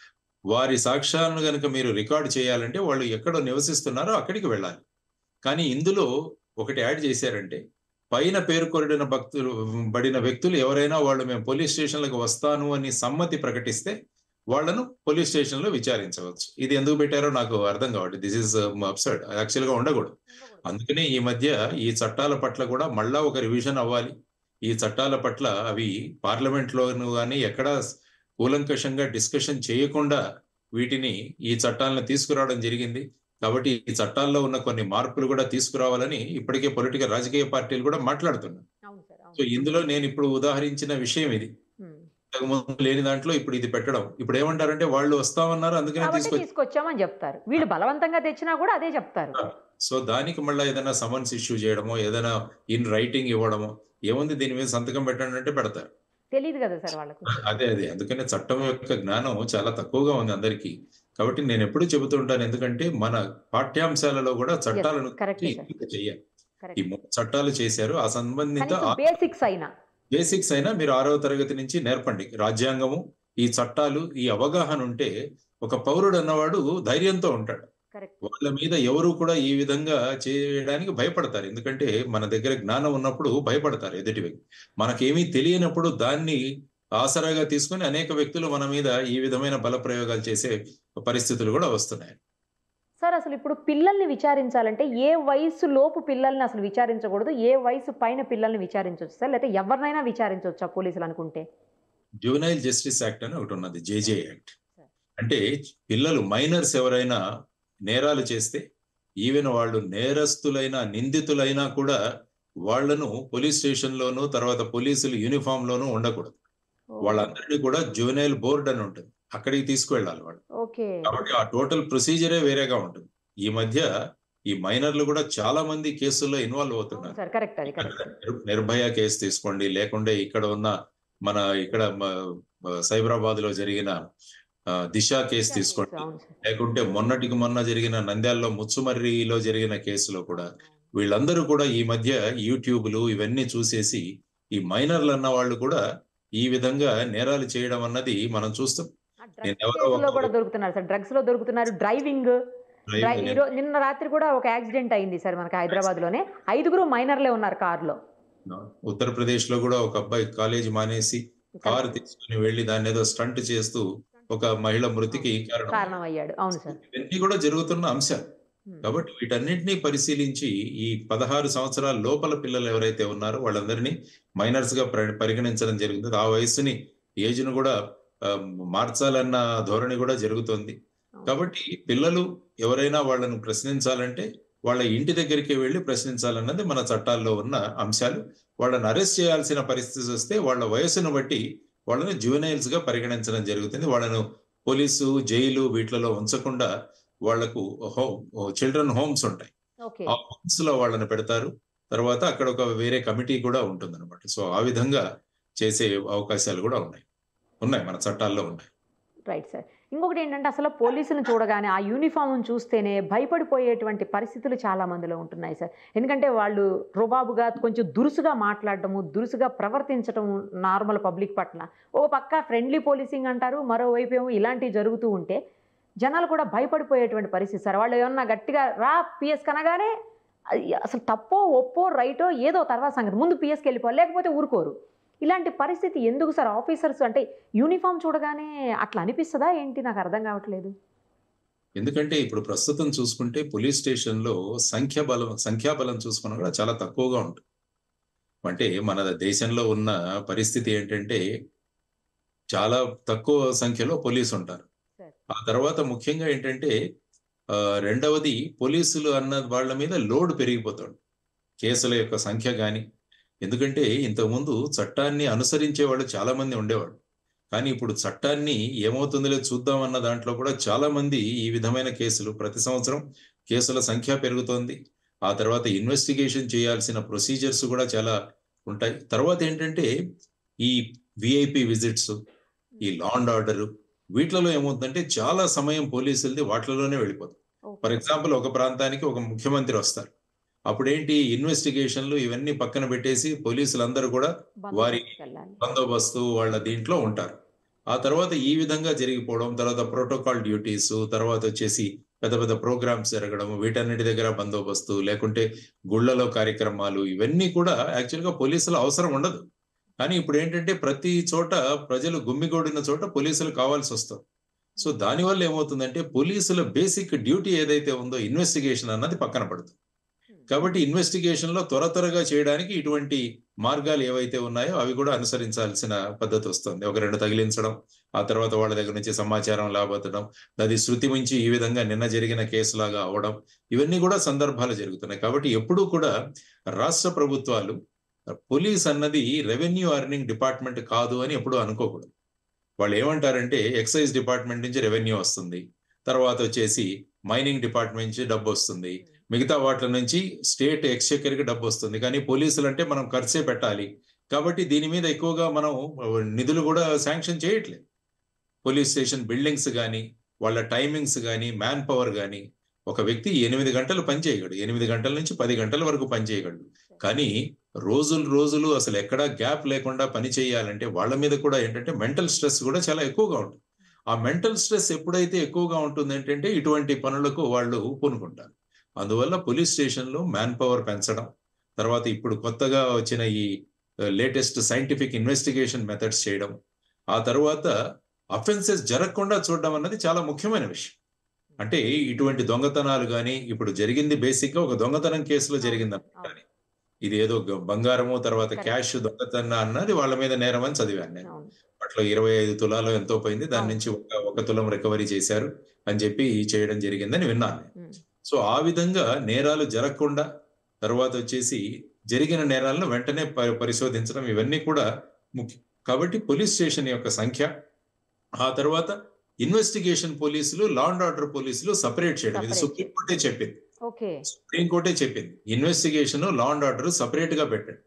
వారి సాక్ష్యాలను గనుక మీరు రికార్డ్ చేయాలంటే వాళ్ళు ఎక్కడ నివసిస్తున్నారో అక్కడికి వెళ్ళాలి కానీ ఇందులో ఒకటి యాడ్ చేశారంటే పైన పేర్కొనడిన భక్తులు బడిన వ్యక్తులు ఎవరైనా వాళ్ళు మేము పోలీస్ స్టేషన్లకు వస్తాను అని సమ్మతి ప్రకటిస్తే వాళ్ళను పోలీస్ స్టేషన్ లో విచారించవచ్చు ఇది ఎందుకు పెట్టారో నాకు అర్థం కావట్లేదు దిస్ ఇస్ అప్సర్డ్ యాక్చువల్ గా ఉండకూడదు అందుకనే ఈ మధ్య ఈ చట్టాల పట్ల కూడా మళ్ళా ఒక రివిజన్ అవ్వాలి ఈ చట్టాల పట్ల అవి పార్లమెంట్ లోను కానీ ఎక్కడ కూలంకషంగా డిస్కషన్ చేయకుండా వీటిని ఈ చట్టాలను తీసుకురావడం జరిగింది కాబట్టి ఈ చట్టాల్లో ఉన్న కొన్ని మార్పులు కూడా తీసుకురావాలని ఇప్పటికే పొలిటికల్ రాజకీయ పార్టీలు కూడా మాట్లాడుతున్నాయి అవును సార్ సో అవును ఇందులో నేను ఇప్పుడు ఉదాహరించిన విషయం ఇది ఉమ్. ఇంతకు ముందు లేని దాంట్లో ఇప్పుడు ఇది పెట్టడం ఇప్పుడు ఏమంటారంటే వాళ్ళు వస్తామన్నారు అందుకనే కాబట్టి తీసుకొచ్చి తీసుకొచ్చామని చెప్తారు వీళ్ళు బలవంతంగా తెచ్చినా కూడా అదే చెప్తారు సో దానికి మళ్ళీ ఏదైనా సమన్స్ ఇష్యూ చేయడమో ఏదైనా ఇన్ రైటింగ్ ఇవ్వడమో ఏముంది దీని మీద సంతకం పెట్టండి అంటే పెడతారు తెలియదు కదా సార్ వాళ్ళకు అదే అదే అందుకనే చట్టం యొక్క జ్ఞానం చాలా తక్కువగా ఉంది అందరికీ కాబట్టి నేను ఎప్పుడు చెబుతుంటాను ఎందుకంటే మన పాఠ్యాంశాలలో కూడా చట్టాలను correct, గురించి sir. ఎంపిక చేయాలి ఈ కరెక్ట్ మూడు చట్టాలు చేశారు ఆ సంబంధిత బేసిక్స్ అయినా బేసిక్స్ అయినా మీరు ఆరవ తరగతి నుంచి నేర్పండి రాజ్యాంగము ఈ చట్టాలు ఈ అవగాహన ఉంటే ఒక పౌరుడు అన్నవాడు ధైర్యంతో ఉంటాడు కరెక్ట్ వాళ్ళ మీద ఎవరు కూడా ఈ విధంగా చేయడానికి భయపడతారు ఎందుకంటే మన దగ్గర జ్ఞానం ఉన్నప్పుడు భయపడతారు ఎదుటి వ్యక్తి మనకేమీ తెలియనప్పుడు దాన్ని ఆసరాగా తీసుకొని అనేక వ్యక్తులు మన మీద ఈ విధమైన బల ప్రయోగాలు చేసే పరిస్థితులు కూడా వస్తున్నాయి సార్ అసలు ఇప్పుడు పిల్లల్ని విచారించాలంటే ఏ వయసు లోపు పిల్లల్ని అసలు విచారించకూడదు ఏ వయసు పైన పిల్లల్ని విచారించవచ్చు సార్ లేకపోతే ఎవరినైనా విచారించవచ్చా పోలీసులు అనుకుంటే జూనైల్ జస్టిస్ యాక్ట్ అని ఒకటి ఉన్నది జేజే యాక్ట్ అంటే పిల్లలు మైనర్స్ ఎవరైనా నేరాలు చేస్తే ఈవెన్ వాళ్ళు నేరస్తులైన నిందితులైనా కూడా వాళ్ళను పోలీస్ స్టేషన్ లోను తర్వాత పోలీసులు యూనిఫామ్ లోను ఉండకూడదు వాళ్ళందరినీ కూడా జూనైల్ బోర్డ్ అని ఉంటుంది అక్కడికి తీసుకువెళ్ళాలి వాళ్ళు ఓకే కాబట్టి ఆ టోటల్ ప్రొసీజరే వేరేగా ఉంటుంది ఈ మధ్య ఈ మైనర్లు కూడా చాలా మంది కేసుల్లో ఇన్వాల్వ్ అవుతున్నారు సార్ కరెక్ట్ అది కరెక్ట్ నిర్- నిర్భయ కేసు తీసుకోండి లేకుంటే ఇక్కడ ఉన్న మన ఇక్కడ సైబరాబాద్ లో జరిగిన ఆ, దిశ కేసు తీసుకోండి అవును సార్ లేకుంటే మొన్నటికి మొన్న జరిగిన నంద్యాలలో ముచ్చుమర్రిలో జరిగిన కేసులో కూడా వీళ్ళందరూ కూడా ఈ మధ్య యూట్యూబ్లు ఇవన్నీ చూసేసి ఈ మైనర్లు అన్న వాళ్ళు కూడా ఈ విధంగా నేరాలు చేయడం అన్నది మనం చూస్తాం నేను డ్రగ్స్ ఎవరో కేసులో ఒక- కూడా దొరుకుతున్నారు సార్ డ్రగ్స్ లో దొరుకుతున్నారు డ్రైవింగ్ డ్రై- ఈ రో- నిన్న రాత్రి కూడా ఒక యాక్సిడెంట్ అయింది సార్ మనకి హైదరాబాద్ లోనే ఐదుగురు మైనర్లే ఉన్నారు కారులో ఉత్తరప్రదేశ్ లో కూడా ఒక అబ్బాయి కాలేజ్ మానేసి కారు తీసుకుని వెళ్లి దాన్ని ఏదో స్టంట్ చేస్తూ ఒక మహిళ మృతికి కారణం కారణం అయ్యాడు అవును సార్ ఇవన్నీ కూడా జరుగుతున్న అంశాలు కాబట్టి వీటన్నిటిని పరిశీలించి ఈ పదహారు సంవత్సరాల లోపల పిల్లలు ఎవరైతే ఉన్నారో వాళ్ళందరినీ మైనర్స్ గా ప్ర- పరిగణించడం జరుగుతుంది ఆ వయసుని ఏజ్ ను కూడా ఆ, మార్చాలన్న ధోరణి కూడా జరుగుతుంది కాబట్టి పిల్లలు ఎవరైనా వాళ్ళను ప్రశ్నించాలంటే వాళ్ళ ఇంటి దగ్గరికి వెళ్ళి ప్రశ్నించాలన్నది మన చట్టాల్లో ఉన్న అంశాలు వాళ్ళని అరెస్ట్ చేయాల్సిన పరిస్థితి వస్తే వాళ్ళ వయసును బట్టి వాళ్ళని జువెనైల్స్ గా పరిగణించడం జరుగుతుంది వాళ్ళను పోలీసు జైలు వీటిలలో ఉంచకుండా వాళ్లకు హోమ్ చిల్డ్రన్ హోమ్స్ ఉంటాయి ఓకే ఆ హోమ్స్ లో వాళ్ళని పెడతారు తర్వాత అక్కడ ఒక వేరే కమిటీ కూడా ఉంటుంది అనమాట సో ఆ విధంగా చేసే అవకాశాలు కూడా ఉన్నాయి ఉన్నాయి మన చట్టాల్లో ఉన్నాయి రైట్ సార్ ఇంకొకటి ఏంటంటే అసలు పోలీసులను చూడగానే ఆ యూనిఫామ్ చూస్తేనే భయపడిపోయేటువంటి పరిస్థితులు చాలా మందిలో ఉంటున్నాయి సార్ ఎందుకంటే వాళ్ళు రుబాబుగా కొంచెం దురుసుగా మాట్లాడటము దురుసుగా ప్రవర్తించటము నార్మల్ పబ్లిక్ పట్ల ఓ పక్క ఫ్రెండ్లీ పోలీసింగ్ అంటారు మరోవైపు ఏమో ఇలాంటివి జరుగుతూ ఉంటే జనాలు కూడా భయపడిపోయేటువంటి పరిస్థితి సార్ వాళ్ళు ఏమన్నా గట్టిగా రా పిఎస్ కనగానే అది అసలు తప్పో ఒప్పో రైటో ఏదో తర్వాత సంగతి ముందు పిఎస్కి వెళ్ళిపోవాలి లేకపోతే ఊరుకోరు ఇలాంటి పరిస్థితి ఎందుకు సార్ ఆఫీసర్స్ అంటే యూనిఫామ్ చూడగానే అట్లా అనిపిస్తుందా ఏంటి నాకు అర్థం కావట్లేదు ఎందుకంటే ఇప్పుడు ప్రస్తుతం చూసుకుంటే పోలీస్ స్టేషన్ లో సంఖ్యాబలం సంఖ్యాబలం చూసుకున్నా కూడా చాలా తక్కువగా ఉంటుంది అంటే మన దేశంలో ఉన్న పరిస్థితి ఏంటంటే చాలా తక్కువ సంఖ్యలో పోలీసు ఉంటారు సరే. ఆ తర్వాత ముఖ్యంగా ఏంటంటే ఆ, రెండవది పోలీసులు అన్న వాళ్ళ మీద లోడ్ పెరిగిపోతుంది కేసుల యొక్క సంఖ్య కానీ ఎందుకంటే ఇంతకుముందు చట్టాన్ని అనుసరించే వాళ్ళు చాలా మంది ఉండేవాళ్ళు కానీ ఇప్పుడు చట్టాన్ని ఏమవుతుందో చూద్దాం అన్న దాంట్లో కూడా చాలా మంది ఈ విధమైన కేసులు ప్రతి సంవత్సరం కేసుల సంఖ్య పెరుగుతోంది ఆ తర్వాత ఇన్వెస్టిగేషన్ చేయాల్సిన ప్రొసీజర్స్ కూడా చాలా ఉంటాయి తర్వాత ఏంటంటే ఈ విఐపి విజిట్స్ ఈ లా అండ్ ఆర్డర్ వీటిలలో ఏమవుతుందంటే చాలా సమయం పోలీసులది వాటిలోనే వెళ్ళిపోతుంది ఫర్ ఎగ్జాంపుల్ ఒక ప్రాంతానికి ఒక ముఖ్యమంత్రి వస్తారు అప్పుడేంటి ఇన్వెస్టిగేషన్లు ఇవన్నీ పక్కన పెట్టేసి పోలీసులందరూ కూడా వారి బందోబస్తుకి వెళ్ళాలి. బందోబస్తు వాళ్ళ దీంట్లో ఉంటారు ఆ తర్వాత ఈ విధంగా జరిగిపోవడం తర్వాత ప్రోటోకాల్ డ్యూటీస్ తర్వాత వచ్చేసి పెద్ద పెద్ద ప్రోగ్రామ్స్ జరగడం వీటన్నిటి దగ్గర బందోబస్తు లేకుంటే గుళ్ళలో కార్యక్రమాలు ఇవన్నీ కూడా యాక్చువల్గా పోలీసుల అవసరం ఉండదు కానీ ఇప్పుడు ఏంటంటే ప్రతి చోట ప్రజలు గుమ్మిగూడిన చోట పోలీసులు కావాల్సి వస్తారు సో దానివల్ల ఏమవుతుందంటే పోలీసుల బేసిక్ డ్యూటీ ఏదైతే ఉందో ఇన్వెస్టిగేషన్ అన్నది పక్కన పడుతుంది కాబట్టి ఇన్వెస్టిగేషన్ లో త్వర త్వరగా చేయడానికి ఇటువంటి మార్గాలు ఏవైతే ఉన్నాయో అవి కూడా అనుసరించాల్సిన పద్ధతి వస్తుంది ఒక రెండు తగిలించడం ఆ తర్వాత వాళ్ళ దగ్గర నుంచి సమాచారం లాబోతడం అది శృతి మించి ఈ విధంగా నిన్న జరిగిన కేసులాగా అవడం ఇవన్నీ కూడా సందర్భాలు జరుగుతున్నాయి కాబట్టి ఎప్పుడూ కూడా రాష్ట్ర ప్రభుత్వాలు పోలీస్ అన్నది రెవెన్యూ అర్నింగ్ డిపార్ట్మెంట్ కాదు అని ఎప్పుడూ అనుకోకూడదు వాళ్ళు ఏమంటారంటే ఎక్సైజ్ డిపార్ట్మెంట్ నుంచి రెవెన్యూ వస్తుంది తర్వాత వచ్చేసి మైనింగ్ డిపార్ట్మెంట్ నుంచి డబ్బు వస్తుంది మిగతా వాటి నుంచి స్టేట్ ఎక్స్చెక్కర్ కి డబ్బు వస్తుంది కానీ పోలీసులు అంటే మనం ఖర్చే పెట్టాలి కాబట్టి దీని మీద ఎక్కువగా మనం నిధులు కూడా శాంక్షన్ చేయట్లేదు పోలీస్ స్టేషన్ బిల్డింగ్స్ కానీ వాళ్ళ టైమింగ్స్ కానీ మ్యాన్ పవర్ కానీ ఒక వ్యక్తి ఎనిమిది గంటలు పని చేయగలడు ఎనిమిది గంటల నుంచి పది గంటల వరకు పని చేయగలడు కానీ రోజులు రోజులు అసలు ఎక్కడా గ్యాప్ లేకుండా పని చేయాలంటే వాళ్ళ మీద కూడా ఏంటంటే మెంటల్ స్ట్రెస్ కూడా చాలా ఎక్కువగా ఉంటుంది ఆ మెంటల్ స్ట్రెస్ ఎప్పుడైతే ఎక్కువగా ఉంటుంది ఏంటంటే ఇటువంటి పనులకు వాళ్ళు పూనుకుంటారు అందువల్ల పోలీస్ స్టేషన్లో మ్యాన్ పవర్ పెంచడం తర్వాత ఇప్పుడు కొత్తగా వచ్చిన ఈ లేటెస్ట్ సైంటిఫిక్ ఇన్వెస్టిగేషన్ మెథడ్స్ చేయడం ఆ తర్వాత అఫెన్సెస్ జరగకుండా చూడడం అన్నది చాలా ముఖ్యమైన విషయం అంటే ఇటువంటి దొంగతనాలు కానీ ఇప్పుడు జరిగింది బేసిక్ గా ఒక దొంగతనం కేసులో జరిగింది అనుకుంటాను ఇది ఏదో బంగారము తర్వాత క్యాష్ దొంగతనం అన్నది వాళ్ళ మీద నేరం అని చదివాను నేను అట్లా ఇరవై ఐదు తులాలో ఎంతో పోయింది దాని నుంచి ఒక ఒక తులం రికవరీ చేశారు అని చెప్పి చేయడం జరిగిందని విన్నాను సో ఆ విధంగా నేరాలు జరగకుండా తర్వాత వచ్చేసి జరిగిన నేరాలను వెంటనే పరిశోధించడం ఇవన్నీ కూడా ముఖ్యం కాబట్టి పోలీస్ స్టేషన్ యొక్క సంఖ్య ఆ తర్వాత ఇన్వెస్టిగేషన్ పోలీసులు లా అండ్ ఆర్డర్ పోలీసులు సపరేట్ చేయడం ఇది సుప్రీంకోర్టే చెప్పింది సుప్రీంకోర్టే చెప్పింది investigation law and order separate గా పెట్టండి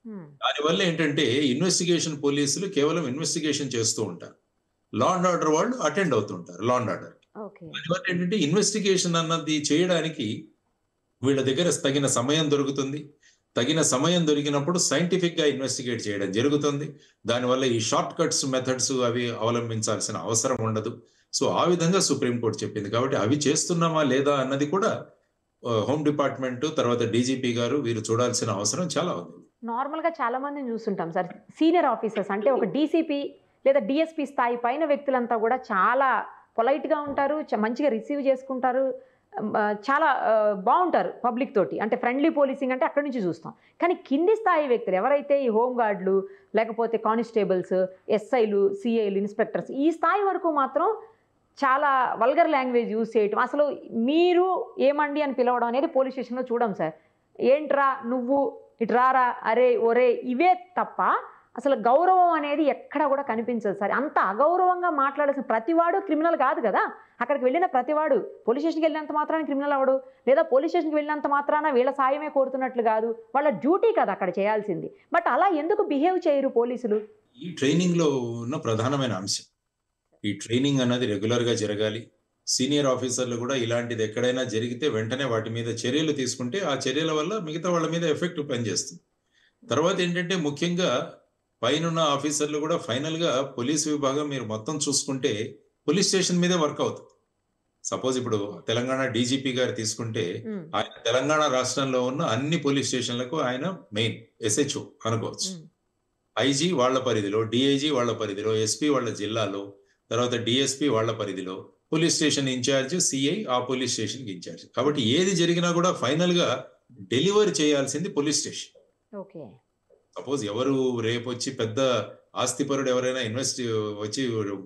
ఉమ్, దానివల్ల ఏంటంటే ఇన్వెస్టిగేషన్ పోలీసులు కేవలం ఇన్వెస్టిగేషన్ చేస్తూ ఉంటారు లా అండ్ ఆర్డర్ వాళ్ళు అటెండ్ అవుతుంటారు లా అండ్ ఆర్డర్ ఓకే దానివల్ల ఏంటంటే ఇన్వెస్టిగేషన్ అన్నది చేయడానికి వీళ్ళ దగ్గర తగిన సమయం దొరుకుతుంది తగిన సమయం దొరికినప్పుడు సైంటిఫిక్ గా ఇన్వెస్టిగేట్ చేయడం జరుగుతుంది దానివల్ల ఈ షార్ట్ కట్స్ మెథడ్స్ అవి అవలంబించాల్సిన అవసరం ఉండదు సో ఆ విధంగా సుప్రీంకోర్టు చెప్పింది కాబట్టి అవి చేస్తున్నామా లేదా అన్నది కూడా ఆ, హోమ్ డిపార్ట్మెంట్ తర్వాత డీజీపీ గారు వీరు చూడాల్సిన అవసరం చాలా ఉంది నార్మల్గా చాలా మందిని చూస్తుంటాం సార్ సీనియర్ ఆఫీసర్స్ అంటే ఒక డీసీపీ లేదా డిఎస్పీ స్థాయి పైన వ్యక్తులంతా కూడా చాలా పొలైట్గా ఉంటారు చ- మంచిగా రిసీవ్ చేసుకుంటారు ఆ, చాలా ఆ, బాగుంటారు పబ్లిక్ తోటి అంటే ఫ్రెండ్లీ పోలీసింగ్ అంటే అక్కడి నుంచి చూస్తాం కానీ కింది స్థాయి వ్యక్తులు ఎవరైతే ఈ హోమ్ గార్డులు లేకపోతే కానిస్టేబుల్స్ ఎస్ఐలు సిఐలు ఇన్స్పెక్టర్స్ ఈ స్థాయి వరకు మాత్రం చాలా వల్గర్ లాంగ్వేజ్ యూజ్ చేయటం అసలు మీరు ఏమండి అని పిలవడం అనేది పోలీస్ స్టేషన్లో చూడం సార్ ఏంట్రా నువ్వు ఇటు రారా అరే ఒరే ఇవే తప్ప అసలు గౌరవం అనేది ఎక్కడ కూడా కనిపించదు సార్ అంత అగౌరవంగా మాట్లాడాల్సిన ప్రతివాడు క్రిమినల్ కాదు కదా అక్కడికి వెళ్ళిన ప్రతివాడు పోలీస్ స్టేషన్కి వెళ్ళినంత మాత్రాన క్రిమినల్ అవడు లేదా పోలీస్ స్టేషన్కి వెళ్ళినంత మాత్రాన వీళ్ళ సాయమే కోరుతున్నట్లు కాదు వాళ్ళ డ్యూటీ కదా అక్కడ చేయాల్సింది బట్ అలా ఎందుకు బిహేవ్ చేయరు పోలీసులు ఈ ట్రైనింగ్ లో ఉన్న ప్రధానమైన అంశం ఈ ట్రైనింగ్ అన్నది రెగ్యులర్ గా జరగాలి సీనియర్ ఆఫీసర్లు కూడా ఇలాంటిది ఎక్కడైనా జరిగితే వెంటనే వాటి మీద చర్యలు తీసుకుంటే ఆ చర్యల వల్ల మిగతా వాళ్ళ మీద ఎఫెక్ట్ పనిచేస్తుంది తర్వాత ఏంటంటే ముఖ్యంగా పైనున్న ఆఫీసర్లు కూడా ఫైనల్ గా పోలీస్ విభాగం మీరు మొత్తం చూసుకుంటే పోలీస్ స్టేషన్ మీదే వర్క్ అవుతుంది సపోజ్ ఇప్పుడు తెలంగాణ డీజీపీ గారు తీసుకుంటే ఉమ్, ఆయన తెలంగాణ రాష్ట్రంలో ఉన్న అన్ని పోలీస్ స్టేషన్లకు ఆయన మెయిన్ ఎస్హెచ్ఓ అనుకోవచ్చు ఉమ్, ఐజీ వాళ్ళ పరిధిలో డిఐజీ వాళ్ళ పరిధిలో ఎస్పీ వాళ్ళ జిల్లాలో తర్వాత డిఎస్పీ వాళ్ళ పరిధిలో పోలీస్ స్టేషన్ ఇన్ఛార్జ్ సిఐ ఆ పోలీస్ స్టేషన్ ఇన్ఛార్జ్ కాబట్టి ఏది జరిగినా కూడా ఫైనల్ గా డెలివర్ చేయాల్సింది పోలీస్ స్టేషన్ ఓకే సపోజ్ ఎవరు రేపు వచ్చి పెద్ద ఆస్తిపరుడు ఎవరైనా ఇన్వెస్ట్ వచ్చి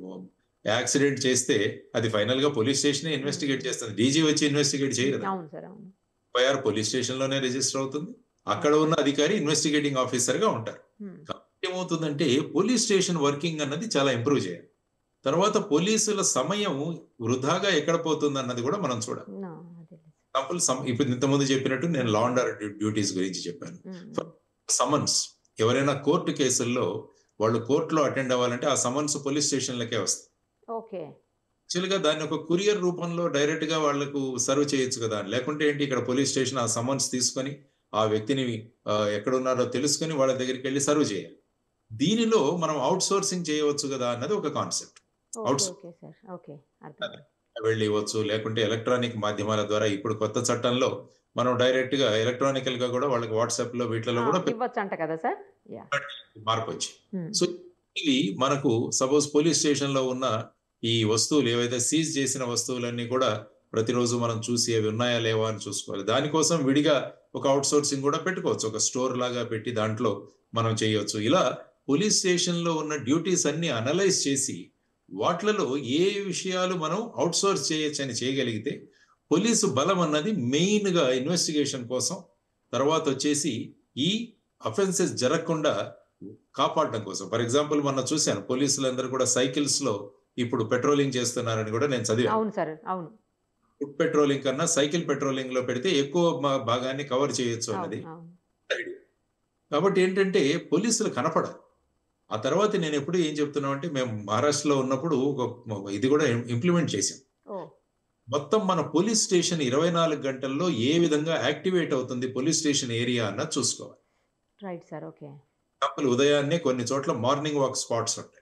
యాక్సిడెంట్ చేస్తే అది ఫైనల్ గా పోలీస్ స్టేషన్ ఇన్వెస్టిగేట్ చేస్తుంది డీజీ వచ్చి ఇన్వెస్టిగేట్ చేయదు అవును సార్ అవును ఎఫ్ఐఆర్ పోలీస్ స్టేషన్ లోనే రిజిస్టర్ అవుతుంది అక్కడ ఉన్న అధికారి ఇన్వెస్టిగేటింగ్ ఆఫీసర్ గా ఉంటారు ఉమ్, ఏమవుతుందంటే పోలీస్ స్టేషన్ వర్కింగ్ అన్నది చాలా ఇంప్రూవ్ చేయాలి తర్వాత పోలీసుల సమయం వృధాగా ఎక్కడ పోతుంది అన్నది కూడా మనం చూడాలి నా, అదే. ఎగ్జాంపుల్ సమ్ ఇప్పుడు ఇంతకుముందు చెప్పినట్టు నేను లా అండ్ ఆర్డర్ డ్యూటీస్ గురించి చెప్పాను ఉమ్, ఉమ్, సమన్స్ ఎవరైనా కోర్టు కేసుల్లో వాళ్ళు కోర్టులో అటెండ్ అవ్వాలంటే ఆ సమన్స్ పోలీస్ స్టేషన్లకే వస్తాయి ఓకే యాక్చువల్గా దాన్ని ఒక కురియర్ రూపంలో డైరెక్ట్ గా వాళ్ళకు సర్వ్ చేయొచ్చు కదా లేకుంటే ఏంటి ఇక్కడ పోలీస్ స్టేషన్ ఆ సమన్స్ తీసుకొని ఆ వ్యక్తిని ఆ, ఎక్కడ ఉన్నారో తెలుసుకొని వాళ్ళ దగ్గరికి వెళ్ళి సర్వ్ చేయాలి దీనిలో మనం అవుట్ సోర్సింగ్ చేయవచ్చు కదా అన్నది ఒక concept okay Outs- okay sir okay అర్థం వెళ్ళి ఇవ్వచ్చు లేకుంటే ఎలక్ట్రానిక్ మాధ్యమాల ద్వారా ఇప్పుడు కొత్త చట్టంలో మనం డైరెక్ట్ గా ఎలక్ట్రానికల్ గా కూడా వాళ్ళకి వాట్సాప్ లో వీటిలో కూడా ఇవ్వచ్చు అంట కదా సార్ యా మార్పు వచ్చి సో ఇవి మనకు సపోజ్ పోలీస్ స్టేషన్ లో ఉన్న ఈ వస్తువులు ఏవైతే సీజ్ చేసిన వస్తువులన్నీ కూడా ప్రతిరోజు మనం చూసి అవి ఉన్నాయా లేవా అని చూసుకోవాలి దానికోసం విడిగా ఒక అవుట్ సోర్సింగ్ కూడా పెట్టుకోవచ్చు ఒక స్టోర్ లాగా పెట్టి దాంట్లో మనం చేయొచ్చు ఇలా పోలీస్ స్టేషన్ లో ఉన్న డ్యూటీస్ అన్ని అనలైజ్ చేసి వాట్లలో ఏ విషయాలు మనం అవుట్ సోర్స్ చేయొచ్చు అని చేయగలిగితే పోలీసు బలం అన్నది మెయిన్ గా ఇన్వెస్టిగేషన్ కోసం తర్వాత వచ్చేసి ఈ అఫెన్సెస్ జరగకుండా కాపాడడం కోసం ఫర్ ఎగ్జాంపుల్ మొన్న చూశాను పోలీసులందరూ కూడా సైకిల్స్ లో ఇప్పుడు పెట్రోలింగ్ చేస్తున్నారని కూడా నేను చదివాను అవును సార్ అవును ఫుడ్ పెట్రోలింగ్ కన్నా సైకిల్ పెట్రోలింగ్ లో పెడితే ఎక్కువ మా- భాగాన్ని కవర్ చేయొచ్చు అన్నది అవును అవును ఐడియా. కాబట్టి ఏంటంటే పోలీసులు కనపడాలి ఆ తర్వాత నేను ఎప్పుడు ఏం చెప్తున్నాం అంటే మేము మహారాష్ట్రలో ఉన్నప్పుడు ఒక ఇది కూడా ఇంప్లిమెంట్ చేసాం ఓ మొత్తం మన పోలీస్ స్టేషన్ ఇరవై నాలుగు గంటల్లో ఏ విధంగా యాక్టివేట్ అవుతుంది పోలీస్ స్టేషన్ ఏరియా అన్నది చూసుకోవాలి రైట్ సార్ ఓకే ఎగ్జాంపుల్ ఉదయాన్నే కొన్ని చోట్ల మార్నింగ్ వాక్ స్పాట్స్ ఉంటాయి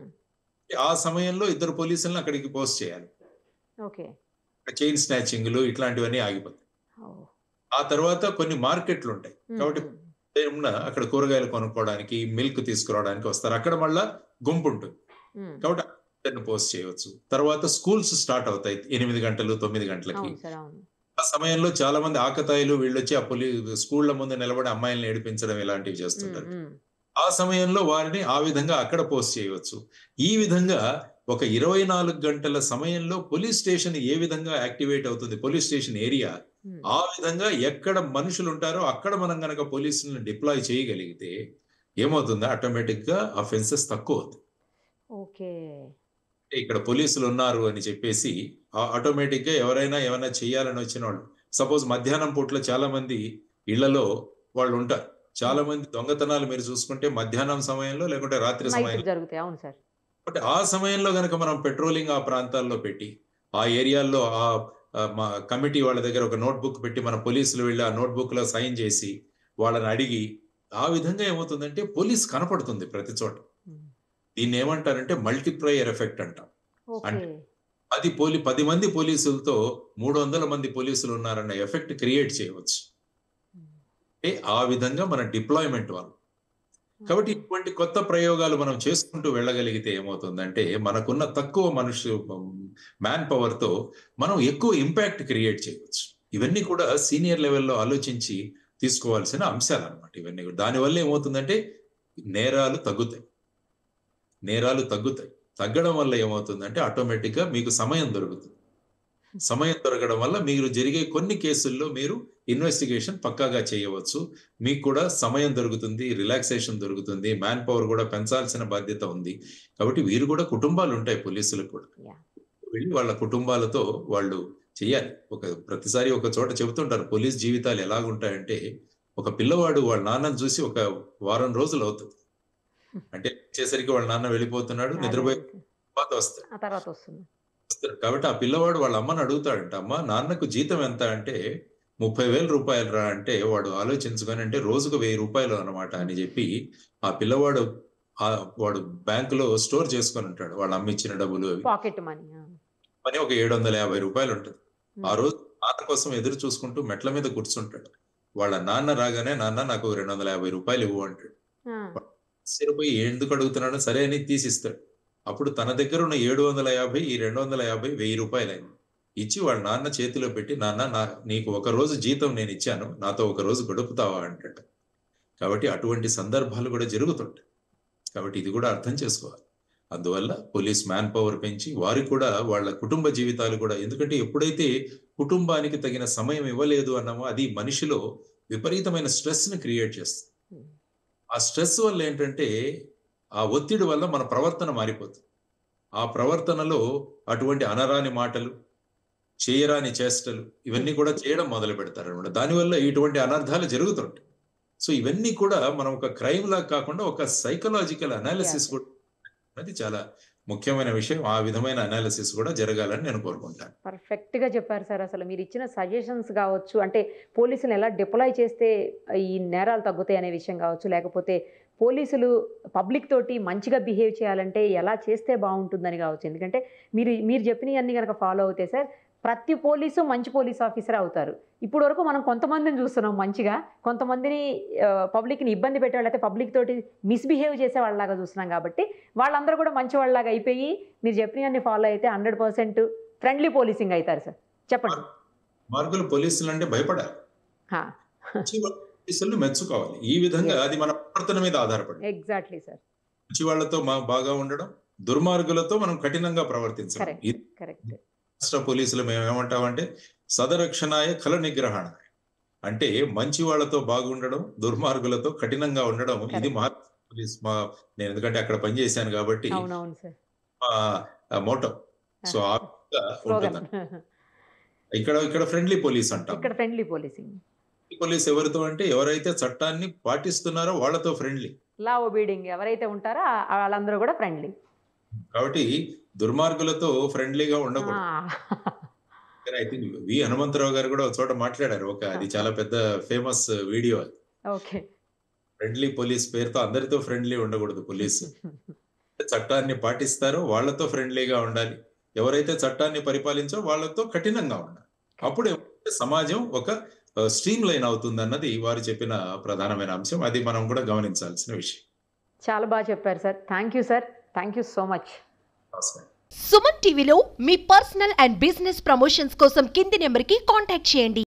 ఆ సమయంలో ఇద్దరు పోలీసులను అక్కడికి పోస్ట్ చేయాలి ఓకే చైన్ స్నాచింగ్లు ఇట్లాంటివన్నీ ఆగిపోతాయి ఓ ఆ తర్వాత కొన్ని మార్కెట్లు ఉంటాయి కాబట్టి ఉదయంన అక్కడ కూరగాయలు కొనుక్కోవడానికి మిల్క్ తీసుకురావడానికి వస్తారు అక్కడ మళ్ళా గుంపు ఉంటుంది కాబట్టి అందరిని పోస్ట్ చేయవచ్చు తర్వాత స్కూల్స్ స్టార్ట్ అవుతాయి ఎనిమిది గంటలు తొమ్మిది గంటలకి అవును సార్ అవును ఆ సమయంలో చాలా మంది ఆకతాయిలు వీళ్ళు వచ్చి ఆ పోలీ స్కూళ్ల ముందు నిలబడి అమ్మాయిలను ఏడిపించడం ఇలాంటివి చేస్తుంటారు ఉమ్, ఉమ్. ఆ సమయంలో వారిని ఆ విధంగా అక్కడ పోస్ట్ చేయవచ్చు ఈ విధంగా ఒక ఇరవై నాలుగు గంటల సమయంలో పోలీస్ స్టేషన్ ఏ విధంగా యాక్టివేట్ అవుతుంది పోలీస్ స్టేషన్ ఏరియా ఉమ్. ఆ విధంగా ఎక్కడ మనుషులు ఉంటారో అక్కడ మనం గనక పోలీసులను డిప్లాయ్ చేయగలిగితే ఏమవుతుంది ఆటోమేటిక్ గా అఫెన్సెస్ తక్కువ అవుతుంది ఓకే అంటే ఇక్కడ పోలీసులు ఉన్నారు అని చెప్పేసి ఆటోమేటిక్ గా ఎవరైనా ఏమైనా చేయాలని వచ్చిన వాళ్ళు సపోజ్ మధ్యాహ్నం పూట్ల చాలా మంది ఇళ్లలో వాళ్ళు ఉంటారు చాలా మంది దొంగతనాలు మీరు చూసుకుంటే మధ్యాహ్నం సమయంలో లేకుంటే రాత్రి నైట్ సమయంలో జరుగుతాయి అవును సార్ కాబట్టి ఆ సమయంలో గనక మనం పెట్రోలింగ్ ఆ ప్రాంతాల్లో పెట్టి ఆ ఏరియాల్లో ఆ ఆ మా కమిటీ వాళ్ళ దగ్గర ఒక నోట్బుక్ పెట్టి మన పోలీసులు వెళ్ళి ఆ నోట్బుక్ లో సైన్ చేసి వాళ్ళని అడిగి ఆ విధంగా ఏమవుతుందంటే పోలీస్ కనపడుతుంది ప్రతి చోట దీన్ని ఏమంటారంటే మల్టిప్లయర్ ఎఫెక్ట్ అంటాం ఓకే పది పోలీ పది మంది పోలీసులతో మూడు వందల మంది పోలీసులు ఉన్నారన్న ఎఫెక్ట్ క్రియేట్ చేయవచ్చు అంటే ఆ విధంగా మన డిప్లాయ్మెంట్ వల్ల కాబట్టి ఇటువంటి కొత్త ప్రయోగాలు మనం చేసుకుంటూ వెళ్ళగలిగితే ఏమవుతుందంటే మనకున్న తక్కువ మనుషు మ్యాన్ పవర్ తో మనం ఎక్కువ ఇంపాక్ట్ క్రియేట్ చేయవచ్చు ఇవన్నీ కూడా సీనియర్ లెవెల్లో ఆలోచించి తీసుకోవాల్సిన అంశాలు అనమాట ఇవన్నీ కూడా దానివల్ల ఏమవుతుందంటే నేరాలు తగ్గుతాయి నేరాలు తగ్గుతాయి తగ్గడం వల్ల ఏమవుతుందంటే ఆటోమేటిక్ గా మీకు సమయం దొరుకుతుంది సమయం దొరకడం వల్ల మీరు జరిగే కొన్ని కేసుల్లో మీరు ఇన్వెస్టిగేషన్ పక్కాగా చేయవచ్చు మీకు కూడా సమయం దొరుకుతుంది రిలాక్సేషన్ దొరుకుతుంది మ్యాన్ పవర్ కూడా పెంచాల్సిన బాధ్యత ఉంది కాబట్టి వీరు కూడా కుటుంబాలు ఉంటాయి పోలీసులకు కూడా Yeah. వెళ్ళి వాళ్ళ కుటుంబాలతో వాళ్ళు చేయాలి ఒక ప్రతిసారి ఒక చోట చెబుతుంటారు పోలీస్ జీవితాలు ఎలాగుంటాయంటే ఒక పిల్లవాడు వాళ్ళ నాన్నని చూసి ఒక వారం రోజులు అవుతుంది అంటే వచ్చేసరికి వాళ్ళ నాన్న వెళ్ళిపోతున్నాడు నిద్రపోయి తర్వాత వస్తాడు ఆ తర్వాత వస్తుంది వస్తారు. కాబట్టి ఆ పిల్లవాడు వాళ్ళ అమ్మని అడుగుతాడంట అమ్మ నాన్నకు జీతం ఎంత అంటే ముప్పై వేల రూపాయలు రా అంటే వాడు ఆలోచించుకొని అంటే రోజుకు వెయ్యి రూపాయలు అన్నమాట అని చెప్పి ఆ పిల్లవాడు ఆ వాడు బ్యాంకులో స్టోర్ చేసుకొని ఉంటాడు వాళ్ళ అమ్మ ఇచ్చిన డబ్బులు అవి పాకెట్ మనీ పని ఒక ఏడు వందల యాభై రూపాయలు ఉంటుంది ఆ రోజు నాన్న కోసం ఎదురు చూసుకుంటూ మెట్ల మీద కూర్చుంటాడు వాళ్ళ నాన్న రాగానే నాన్న నాకు రెండు వందల యాభై రూపాయలు ఇవ్వు అంటాడు సిరిపోయి ఎందుకు అడుగుతున్నాడు సరే అని తీసిస్తాడు అప్పుడు తన దగ్గర ఉన్న ఏడు వందల యాభై ఈ రెండు వందల యాభై వెయ్యి రూపాయలు అయింది ఇచ్చి వాళ్ళ నాన్న చేతిలో పెట్టి నాన్న నా నీకు ఒక రోజు జీతం నేను ఇచ్చాను నాతో ఒక రోజు గడుపుతావా అంటాడు కాబట్టి అటువంటి సందర్భాలు కూడా జరుగుతుంటాయి కాబట్టి ఇది కూడా అర్థం చేసుకోవాలి అందువల్ల పోలీస్ మ్యాన్ పవర్ పెంచి వారికి కూడా వాళ్ళ కుటుంబ జీవితాలు కూడా ఎందుకంటే ఎప్పుడైతే కుటుంబానికి తగిన సమయం ఇవ్వలేదు అన్నామో అది మనిషిలో విపరీతమైన స్ట్రెస్ ని క్రియేట్ చేస్తుంది ఆ స్ట్రెస్ వల్ల ఏంటంటే ఆ ఒత్తిడి వల్ల మన ప్రవర్తన మారిపోతుంది ఆ ప్రవర్తనలో అటువంటి అనరాని మాటలు చేయరాని చేష్టలు ఇవన్నీ కూడా చేయడం మొదలు పెడతారు అనమాట దానివల్ల ఇటువంటి అనర్థాలు జరుగుతుంటాయి సో ఇవన్నీ కూడా మనం ఒక క్రైమ్ లాగా కాకుండా ఒక సైకలాజికల్ అనాలిసిస్ Yeah. కూడా అది చాలా ముఖ్యమైన విషయం ఆ విధమైన అనాలిసిస్ కూడా జరగాలని నేను కోరుకుంటాను పర్ఫెక్ట్ గా చెప్పారు సార్ అసలు మీరు ఇచ్చిన సజెషన్స్ కావచ్చు అంటే పోలీసులు ఎలా డిప్లాయ్ చేస్తే ఈ నేరాలు తగ్గుతాయి అనే విషయం కావచ్చు లేకపోతే పోలీసులు పబ్లిక్ తోటి మంచిగా బిహేవ్ చేయాలంటే ఎలా చేస్తే బాగుంటుందని కావచ్చు ఎందుకంటే మీరు మీరు చెప్పినవన్నీ కనుక ఫాలో అవుతే సార్ ప్రతి పోలీసు మంచి పోలీస్ ఆఫీసర్ అవుతారు ఇప్పుడు వరకు మనం కొంతమందిని చూస్తున్నాం మంచిగా కొంతమందిని పబ్లిక్ని ఇబ్బంది పెట్టే వాళ్ళైతే పబ్లిక్ తోటి మిస్బిహేవ్ చేసే వాళ్ళలాగా చూస్తున్నాం కాబట్టి వాళ్ళందరూ కూడా మంచి వాళ్ళలాగా అయిపోయి మీరు చెప్పినవన్నీ ఫాలో అయితే హండ్రెడ్ పర్సెంట్ ఫ్రెండ్లీ పోలీసింగ్ అవుతారు సార్ చెప్పండి మార్గులు పోలీసులు అంటే భయపడాలి హా. మంచి వాళ్ళ పోలీసులను మెచ్చుకోవాలి ఈ విధంగా అది మన ప్రవర్తన మీద ఆధారపడి ఎగ్జాక్ట్లీ సార్ మంచి వాళ్ళతో మా బాగా ఉండడం దుర్మార్గులతో మనం కఠినంగా ప్రవర్తించడం Correct. ఇది కరెక్ట్ రాష్ట్ర పోలీసులు మేము ఏమంటామంటే సదరక్షణాయ కల నిగ్రహణ అంటే మంచి వాళ్ళతో బాగుండడం దుర్మార్గులతో కఠినంగా ఉండడం ఇది Correct. మా పోలీస్ మా నేను ఎందుకంటే అక్కడ పనిచేశాను కాబట్టి అవునవును సార్ మా మోటో సో ఆ విధంగా స్లోగన్ ఉంటుంది ఇక్కడ ఇక్కడ ఫ్రెండ్లీ పోలీస్ అంటాం ఇక్కడ ఫ్రెండ్లీ పోలీసింగ్ పోలీస్ ఎవరితో అంటే ఎవరైతే చట్టాన్ని పాటిస్తున్నారో వాళ్ళతో ఫ్రెండ్లీ లా ఒబీడింగ్ ఎవరైతే ఉంటారో ఆ- వాళ్ళందరూ కూడా ఫ్రెండ్లీ కాబట్టి దుర్మార్గులతో ఫ్రెండ్లీగా ఉండకూడదు ఐ థింక్ వి హనుమంతరావు గారు కూడా ఒక చోట మాట్లాడారు ఒక అది చాలా పెద్ద ఫేమస్ వీడియో అది ఓకే ఫ్రెండ్లీ పోలీస్ పేరుతో అందరితో ఫ్రెండ్లీ ఉండకూడదు పోలీసు చట్టాన్ని పాటిస్తారో వాళ్ళతో ఫ్రెండ్లీగా ఉండాలి ఎవరైతే చట్టాన్ని పరిపాలించో వాళ్ళతో కఠినంగా ఉండాలి అప్పుడు ఏమవుతుందంటే సమాజం ఒక స్ట్రీమ్ లైన్ అవుతుంది అన్నది వారు చెప్పిన ప్రధానమైన అంశం అది మనం కూడా గమనించాల్సిన విషయం చాలా బాగా చెప్పారు sir thank you sir thank you so much నమస్కారం సుమన్ టీవీలో మీ పర్సనల్ అండ్ బిజినెస్ ప్రమోషన్స్ కోసం కింది నెంబర్కి కాంటాక్ట్ చేయండి